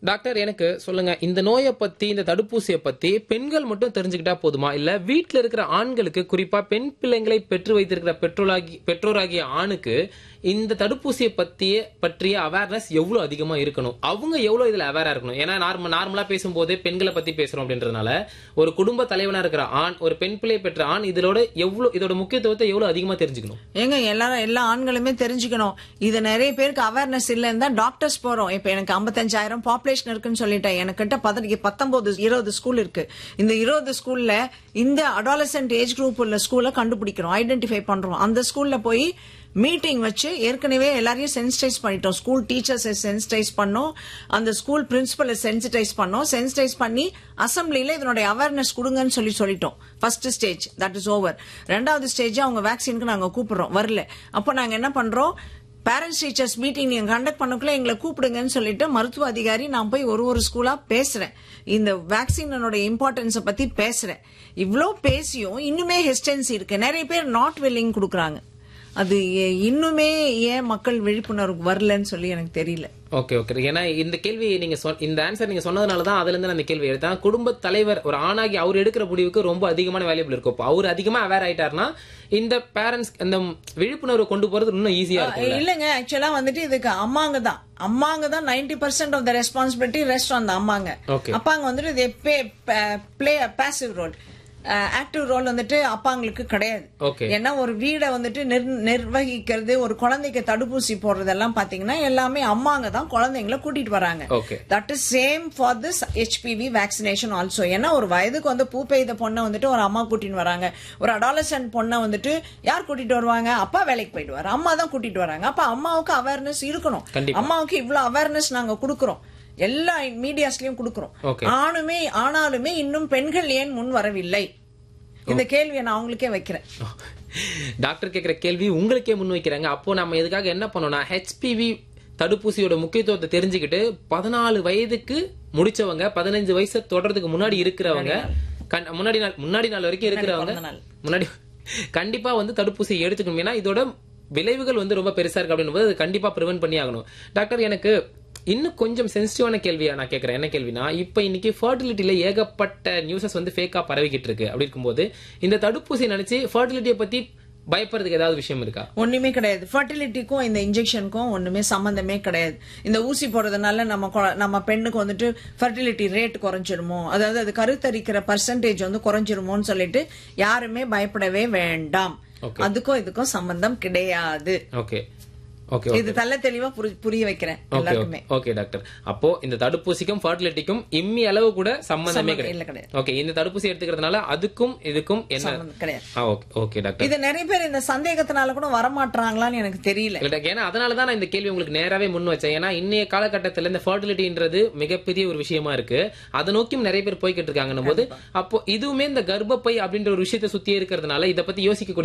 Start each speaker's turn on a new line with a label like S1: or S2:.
S1: Doctor எனக்கு சொல்லுங்க இந்த நோயை பத்தி இந்த தடுப்பூசியை பத்தி பெண்கள் மட்டும் தெரிஞ்சுக்கிட்டா போதுமா இல்ல வீட்ல இருக்கிற ஆண்களுக்கு குறிப்பா பெண் பிள்ளைங்களை பெற்று வைத்திருக்கிற பெற்றோராகி பெற்றோராகிய ஆணுக்கு இந்த தடுப்பூசியை பத்திய பற்றிய அவேர்னஸ் எவ்வளவு அதிகமா இருக்கணும் அவங்க எவ்வளவு இதுல அவேரா இருக்கணும் ஏன்னா நார்ம நார்மலா பேசும்போது பெண்களை பத்தி பேசுறோம் அப்படின்றதுனால ஒரு குடும்ப தலைவனா இருக்கிற ஆண் ஒரு பெண் பிள்ளை பெற்ற ஆண் இதோட எவ்வளவு இதோட முக்கியத்துவத்தை எவ்வளவு அதிகமா தெரிஞ்சுக்கணும்
S2: ஏங்க எல்லாரும் எல்லா ஆண்களுமே தெரிஞ்சுக்கணும் இது நிறைய பேருக்கு அவேர்னஸ் இல்லைன்னு தான் டாக்டர்ஸ் போறோம் இப்ப எனக்கு ஐம்பத்தஞ்சாயிரம் பாப்புலேஷன் இருக்குன்னு சொல்லிட்டேன் எனக்கிட்ட பதினெட்டு பத்தொன்பது இருபது ஸ்கூல் இருக்கு இந்த இருபது ஸ்கூல்ல இந்த அடாலசென்ட் ஏஜ் குரூப் உள்ள ஸ்கூலை கண்டுபிடிக்கிறோம் ஐடென்டிஃபை பண்றோம் அந்த ஸ்கூல்ல போய் மீட்டிங் வச்சு ஏற்கனவே எல்லாரையும் சென்சிடைஸ் பண்ணிட்டோம் ஸ்கூல் டீச்சர்ஸை சென்சிடைஸ் பண்ணோம் அந்த ஸ்கூல் பிரின்சிபலை சென்சிடைஸ் பண்ணோம் சென்சிடைஸ் பண்ணி அசம்பிளில இதனுடைய அவேர்னஸ் கொடுங்கன்னு சொல்லி சொல்லிட்டோம் first stage that is over ரெண்டாவது ஸ்டேஜ் அவங்க வேக்சினுக்கு நாங்க கூப்பிடுறோம் வரல அப்போ நாங்க என்ன பண்றோம் பேரண்ட்ஸ் டீச்சர்ஸ் மீட்டிங் நீங்க கண்டக்ட் பண்ணக்குள்ள எங்களை கூப்பிடுங்கன்னு சொல்லிட்டு மருத்துவ அதிகாரி நான் போய் ஒரு ஒரு ஸ்கூலா பேசுறேன் இந்த வேக்சினோட இம்பார்ட்டன்ஸை பத்தி பேசுறேன் இவ்ளோ பேசியும் இன்னுமே ஹெஸ்டன்சி இருக்கு நிறைய பேர் நாட் வில்லிங் கொடுக்குறாங்க அது ஏ- இன்னுமே ஏன் மக்கள் விழிப்புணர்வு வரலன்னு சொல்லி எனக்கு தெரியல
S1: ஓகே ஓகே ஏன்னா இந்த கேள்வி நீங்க சொ- இந்த ஆன்சர் நீங்க சொன்னதுனால தான் அதுல இருந்து நான் இந்த கேள்வி எடுத்தேன் குடும்ப தலைவர் ஒரு ஆணாகி அவர் எடுக்கிற முடிவுக்கு ரொம்ப அதிகமான வேல்யூபிள் இருக்கும் இப்போ அவர் அதிகமா அவேர் ஆயிட்டாருன்னா இந்த பேரண்ட்ஸ் அந்த விழிப்புணர்வு கொண்டு போறது இன்னும் ஈஸியா இருக்கும்
S2: இல்லங்க ஆக்சுவலா வந்துட்டு இதுக்கு அம்மாங்க தான் அம்மாங்க தான் ninety percent of the responsibility rest on அம்மாங்க
S1: Okay.
S2: அப்பாங்க வந்துட்டு இது play passive role active role வந்துட்டு அப்பாங்களுக்கு கிடையாது
S1: Okay.
S2: ஏன்னா ஒரு வீடை வந்துட்டு நிர்- நிர்வகிக்கிறது ஒரு குழந்தைக்கு தடுப்பூசி போடுறதெல்லாம் பாத்தீங்கன்னா எல்லாமே அம்மாங்க தான் குழந்தைங்கள கூட்டிட்டு வராங்க
S1: okay
S2: that is same for this HPV vaccination also ஏன்னா ஒரு வயதுக்கு வந்து பூ பெய்த பொண்ணை வந்துட்டு ஒரு அம்மா கூட்டிட்டு வராங்க ஒரு அடாலசன்ட் பொண்ணை வந்துட்டு யார் கூட்டிட்டு வருவாங்க அப்பா வேலைக்கு போயிடுவாரு அம்மா தான் கூட்டிட்டு வராங்க அப்ப அம்மாவுக்கு அவேர்னஸ் இருக்கணும்
S1: கண்டிப்பா.
S2: அம்மாவுக்கு இவ்வளவு அவேர்னஸ் நாங்க கொடுக்கறோம் எல்லா மீடியாஸ்லயும் கொடுக்கறோம்
S1: Okay.
S2: ஆணுமே ஆனாலுமே இன்னும் பெண்கள் ஏன் முன் வரவில்லை இந்த கேள்வியை நான் அவங்களுக்கே வைக்கிறேன்
S1: டாக்டர் கேக்குற கேள்வி உங்களுக்கே முன் வைக்கிறாங்க அப்போ நம்ம இதுக்காக என்ன பண்ணோம்னா ஹெச்பிவி தடுப்பூசியோட முக்கியத்துவத்தை தெரிஞ்சுக்கிட்டு பதினாலு வயதுக்கு முடிச்சவங்க பதினஞ்சு வயசு தொடர்றதுக்கு முன்னாடி இருக்கிறவங்க கண்- முன்னாடி நாள் முன்னாடி நாள் வரைக்கும் இருக்கிறவங்க
S2: பிறந்த நாள்.
S1: முன்னாடி கண்டிப்பா வந்து தடுப்பூசி எடுத்துக்கணும் ஏன்னா இதோட விளைவுகள் வந்து ரொம்ப பெருசா இருக்கு அப்படின்னும் போது அது கண்டிப்பா ப்ரிவென்ட் பண்ணி ஆகணும் டாக்டர் எனக்கு இன்னும் கொஞ்சம் சென்சிட்டிவான கேள்வியா நான் கேட்கறேன் என்ன கேள்வினா இப்ப இன்னைக்கு ஃபர்டிலிட்டியில ஏகப்பட்ட நியூஸஸ் வந்து ஃபேக்கா பரவிக்கிட்டு இருக்கு அப்படி இருக்கும்போது இந்த தடுப்பூசி நினைச்சு ஃபர்டிலிட்டியை பத்தி பயப்படுறதுக்கு ஏதாவது விஷயம் இருக்கா
S2: ஒண்ணுமே கிடையாது ஃபர்டிலிட்டிக்கும் இந்த இன்ஜெக்ஷனுக்கும் ஒண்ணுமே சம்பந்தமே கிடையாது இந்த ஊசி போடுறதுனால நம்ம கொ- நம்ம பெண்ணுக்கு வந்துட்டு ஃபர்டிலிட்டி ரேட் குறைஞ்சிருமோ அதாவது அது கருத்தரிக்கிற பர்சன்டேஜ் வந்து குறைஞ்சிருமோன்னு சொல்லிட்டு யாருமே பயப்படவே வேண்டாம்
S1: Okay.
S2: அதுக்கும் இதுக்கும் சம்பந்தம் கிடையாது
S1: ஓகே ஓகே
S2: இது தள்ள தெளிவா புரி- புரிய வைக்கிறேன்
S1: ஓகே
S2: எல்லாருக்குமே
S1: ஓகே டாக்டர் அப்போ இந்த தடுப்பூசிக்கும் ஃபர்டிலிட்டிக்கும் இம்மி அளவு கூட சம்பந்தமே
S2: சம்பந்தம்
S1: கிடையாது
S2: இல்ல கிடையாது
S1: ஓகே இந்த தடுப்பூசி எடுத்துக்கிறதுனால அதுக்கும் இதுக்கும் என்ன
S2: சம்பந்தம் கிடையாது
S1: ஆ, ஓகே ஓகே டாக்டர்
S2: இது நிறைய பேர் இந்த சந்தேகத்தினால கூட வரமாட்டாங்களான்னு எனக்கு தெரியல
S1: இல்ல டாக்டர், ஏன்னா அதனால தான் நான் இந்த கேள்வி உங்களுக்கு நேராவே முன் வச்சேன் ஏன்னா இன்னைய காலகட்டத்துல இந்த ஃபர்டிலிட்டின்றது மிகப்பெரிய ஒரு விஷயமா இருக்கு அதை நோக்கியும் நிறைய பேர் போய்கிட்டு இருக்காங்கன்னும் போது அப்போ இதுவுமே இந்த கர்ப்பப்பை அப்படின்ற ஒரு விஷயத்தை சுத்தி இருக்கிறதுனால இதை பத்தி யோசிக்க